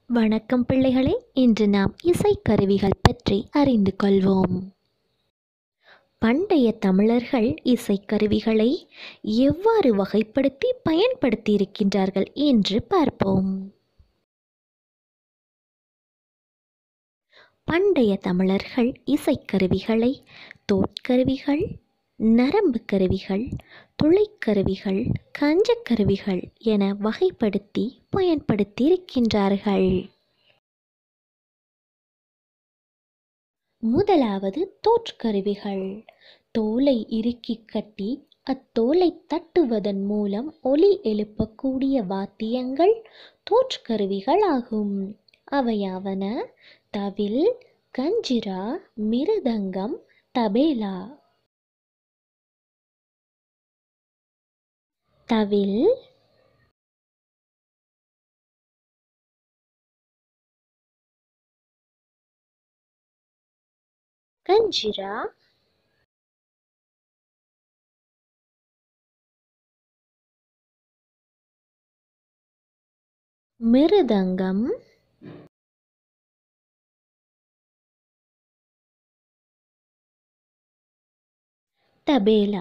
வணக்கம் பிள்ளைகளே இன்று நாம் இசைக்கருவிகள் பற்றி அறிந்து கொள்வோம் பண்டைய தமிழர்கள் இசைக்கருவிகளை எவ்வாறு வகைப்படுத்தி பயன்படுத்தியிருக்கின்றார்கள் என்று பார்ப்போம் பண்டைய தமிழர்கள் இசைக்கருவிகளை தோட்கருவிகள் நரம்பு கருவிகள் துளைக்கருவிகள் கஞ்சக்கருவிகள் என வகைப்படுத்தி பயன்படுத்தியிருக்கின்றார்கள் முதலாவது தோற்கருவிகள் தோலை இறுக்கி கட்டி அத்தோலை தட்டுவதன் மூலம் ஒலி எழுப்பக்கூடிய வாத்தியங்கள் தோற்கருவிகள் ஆகும் அவையாவன தவில் கஞ்சிரா மிருதங்கம் தபேலா தவில் கஞ்சிரா மிருதங்கம் தபேலா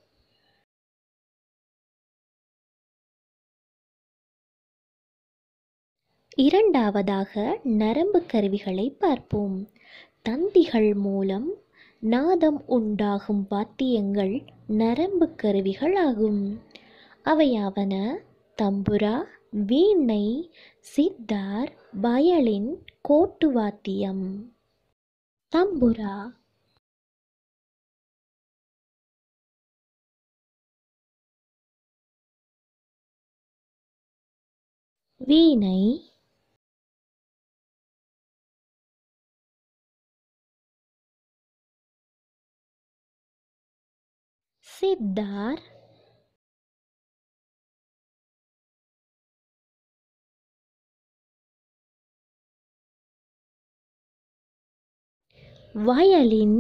இரண்டாவதாக நரம்பு கருவிகளை பார்ப்போம் தந்திகள் மூலம் நாதம் உண்டாகும் வாத்தியங்கள் நரம்பு கருவிகள் ஆகும் அவையாவன தம்புரா வீணை சித்தார் வயலின் கோட்டு வாத்தியம் தம்புரா வீணை சித்தார் வயலின்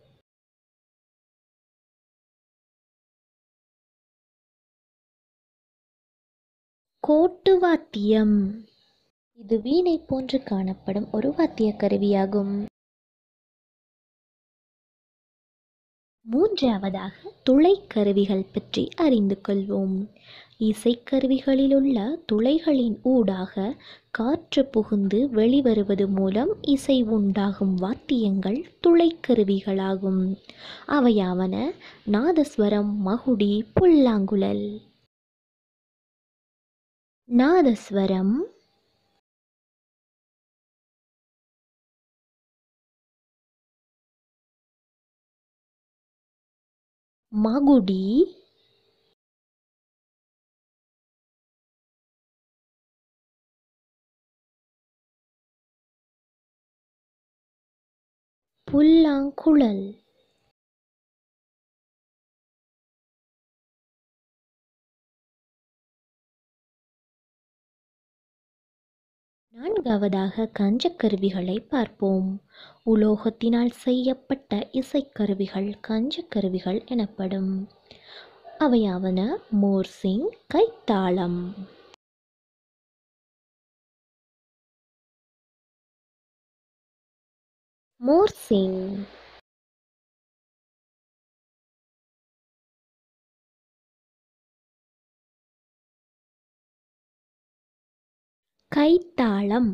கோட்டு வாத்தியம் இது வீணை போன்று காணப்படும் ஒரு வாத்திய கருவியாகும் மூன்றாவதாக துளைக்கருவிகள் பற்றி அறிந்து கொள்வோம் இசைக்கருவிகளிலுள்ள துளைகளின் ஊடாக காற்று புகுந்து வெளிவருவது மூலம் இசை உண்டாகும் வாத்தியங்கள் துளைக்கருவிகளாகும் அவையாவன நாதஸ்வரம் மகுடி புல்லாங்குழல் நாதஸ்வரம் மகுடி புல்லாங்குழல் நான்காவதாக கஞ்சக்கருவிகளை பார்ப்போம் உலோகத்தினால் செய்யப்பட்ட இசைக்கருவிகள் கஞ்சக்கருவிகள் எனப்படும் அவையாவன மோர்சிங் கைத்தாளம் மோர்சிங் கைத்தாளம்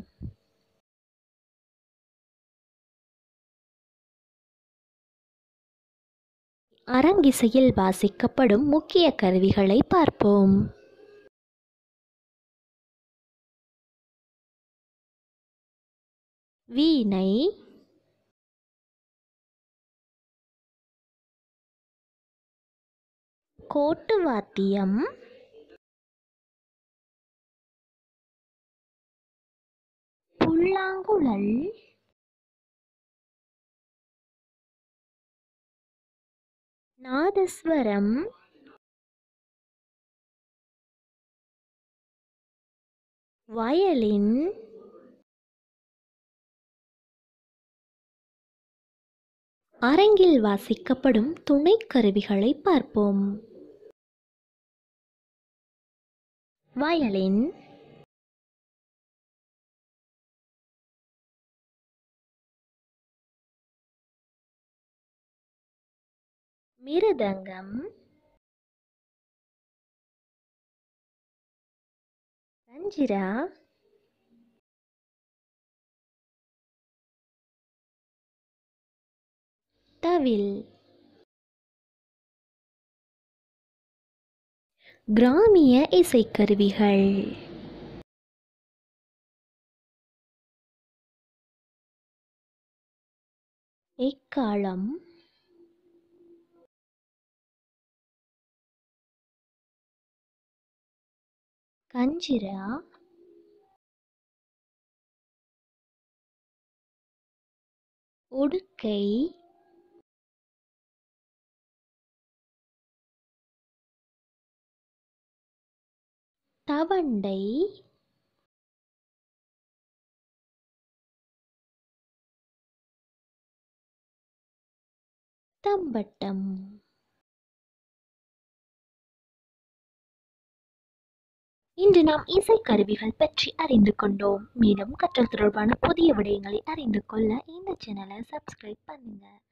அரங்கிசையில் வாசிக்கப்படும் முக்கிய கருவிகளை பார்ப்போம் வீணை கோட்டு வாத்தியம் புல்லாங்குழல் நாதஸ்வரம் வயலின் அரங்கில் வாசிக்கப்படும் துணைக்கருவிகளை பார்ப்போம் வயலின் மிருதங்கம் கஞ்சிரா தவில் கிராமிய இசைக்கருவிகள் எக்காளம் கஞ்சிரா உடுக்கை தவண்டை தம்பட்டம் இன்று நாம் இசைக்கருவிகள் பற்றி அறிந்து கொண்டோம் மேலும் கற்றல் தொடர்பான புதிய விடயங்களை அறிந்து கொள்ள இந்த சேனலை சப்ஸ்கிரைப் பண்ணுங்க